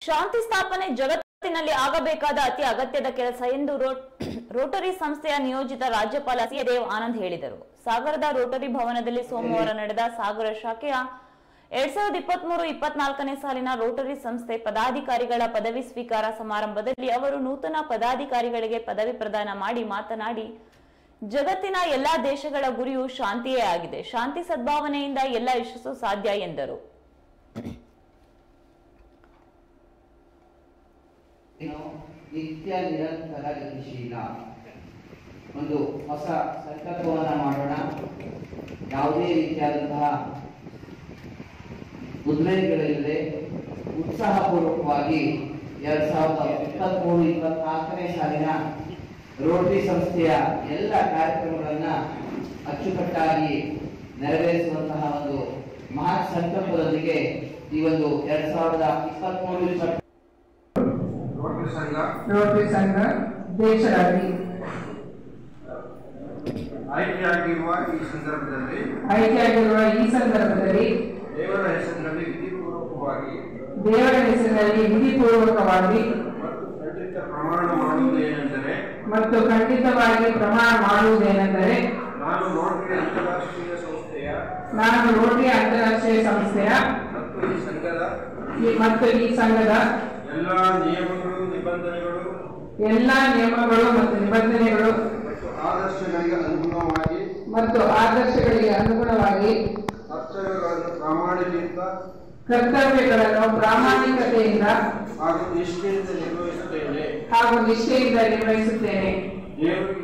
ಶಾಂತಿ ಸ್ಥಾಪನೆ ಜಗತ್ತಿನಲ್ಲಿ ಆಗಬೇಕಾದ ಅತಿ ಅಗತ್ಯದ ಕೆಲಸ ಎಂದು ರೋ- ರೋಟರಿ ಸಂಸ್ಥೆಯ ನಿಯೋಜಿತ ರಾಜ್ಯಪಾಲ ಸಿ ದೇವ್ ಆನಂದ್ ಹೇಳಿದರು ಸಾಗರದ ರೋಟರಿ ಭವನದಲ್ಲಿ ಸೋಮವಾರ ನಡೆದ ಸಾಗರ ಶಾಖೆಯ ಎರಡ್ ಸಾವಿರದ ಇಪ್ಪತ್ಮೂರು ಇಪ್ಪತ್ನಾಲ್ಕನೇ ಸಾಲಿನ ರೋಟರಿ ಸಂಸ್ಥೆ ಪದಾಧಿಕಾರಿಗಳ ಪದವಿ ಸ್ವೀಕಾರ ಸಮಾರಂಭದಲ್ಲಿ ಅವರು ನೂತನ ಪದಾಧಿಕಾರಿಗಳಿಗೆ ಪದವಿ ಪ್ರದಾನ ಮಾಡಿ ಮಾತನಾಡಿ ಜಗತ್ತಿನ ಎಲ್ಲಾ ದೇಶಗಳ ಗುರಿಯು ಶಾಂತಿಯೇ ಆಗಿದೆ ಶಾಂತಿ ಸದ್ಭಾವನೆಯಿಂದ ಎಲ್ಲ ಯಶಸ್ಸು ಸಾಧ್ಯ ಎಂದರು ಏನು ನಿತ್ಯ ನಿರಂತರ ಗತಿಶೀಲ ಒಂದು ಹೊಸ ಸಂಕಲ್ಪವನ್ನ ಮಾಡೋಣ ಯಾವುದೇ ರೀತಿಯಾದಂತಹ ಉದ್ವೇಗಗಳಿಲ್ಲದೆ ಉತ್ಸಾಹಪೂರ್ವಕವಾಗಿ ಎರಡ್ ಸಾವಿರದ ಇಪ್ಪತ್ಮೂರು ಇಪ್ಪತ್ನಾಲ್ಕನೇ ಸಾಲಿನ ರೋಟರಿ ಸಂಸ್ಥೆಯ ಎಲ್ಲ ಕಾರ್ಯಕ್ರಮಗಳನ್ನ ಅಚ್ಚುಕಟ್ಟಾಗಿ ನೆರವೇರಿಸುವಂತಹ ಒಂದು ಮಹತ್ ಸಂಕಲ್ಪದೊಂದಿಗೆ ಈ ಒಂದು ಎರಡ್ ಸಾವಿರದ ಇಪ್ಪತ್ಮೂರು ಇಪ್ಪತ್ತ್ ರೋಟರಿ ಸಂಘ ರೋಟರಿ ಸಂಘ ದೇಶರಾಗಿ ಆಯ್ಕೆಯಾಗಿರುವ ಈ ಸಂದರ್ಭದಲ್ಲಿ ಆಯ್ಕೆಯಾಗಿರುವ ಈ ಸಂದರ್ಭದಲ್ಲಿ ದೇವರ ಹೆಸರಿನಲ್ಲಿ ವಿಧಿಪೂರ್ವಕವಾಗಿ ದೇವರ ಹೆಸರಿನಲ್ಲಿ ವಿಧಿಪೂರ್ವಕವಾಗಿ ಮತ್ತು ಖಂಡಿತ ಪ್ರಮಾಣ ಮಾಡುವುದೇನೆಂದರೆ ಮತ್ತು ಖಂಡಿತವಾಗಿ ಪ್ರಮಾಣ ಮಾಡುವುದೇನೆಂದರೆ ನಾನು ರೋಟರಿ ಅಂತಾರಾಷ್ಟ್ರೀಯ ಸಂಸ್ಥೆಯ ನಾನು ರೋಟರಿ ಅಂತಾರಾಷ್ಟ್ರೀಯ ಸಂಸ್ಥೆಯ ಮತ್ತು ಈ ಸಂಘದ ಈ- ಮತ್ತು ಈ ಸಂಘದ ಎಲ್ಲ ನಿಯಮಗಳು ನಿಬಂಧನೆಗಳು ಎಲ್ಲ ನಿಯಮಗಳು ಮತ್ತು ನಿಬಂಧನೆಗಳು ಮತ್ತು ಆದರ್ಶಗಳಿಗೆ ಅನುಗುಣವಾಗಿ ಮತ್ತು ಆದರ್ಶಗಳಿಗೆ ಅನುಗುಣವಾಗಿ ಕರ್ತವ್ಯಗಳನ್ನು ಪ್ರಾಮಾಣಿಕದಿಂದ ಕರ್ತವ್ಯಗಳನ್ನು ಪ್ರಾಮಾಣಿಕತೆಯಿಂದ ಹಾಗೂ ನಿಷ್ಠೆಯಿಂದ ನಿರ್ವಹಿಸುತ್ತೇನೆ ಹಾಗೂ ನಿಷ್ಠೆಯಿಂದ ನಿರ್ವಹಿಸುತ್ತೇನೆ ದೇವರು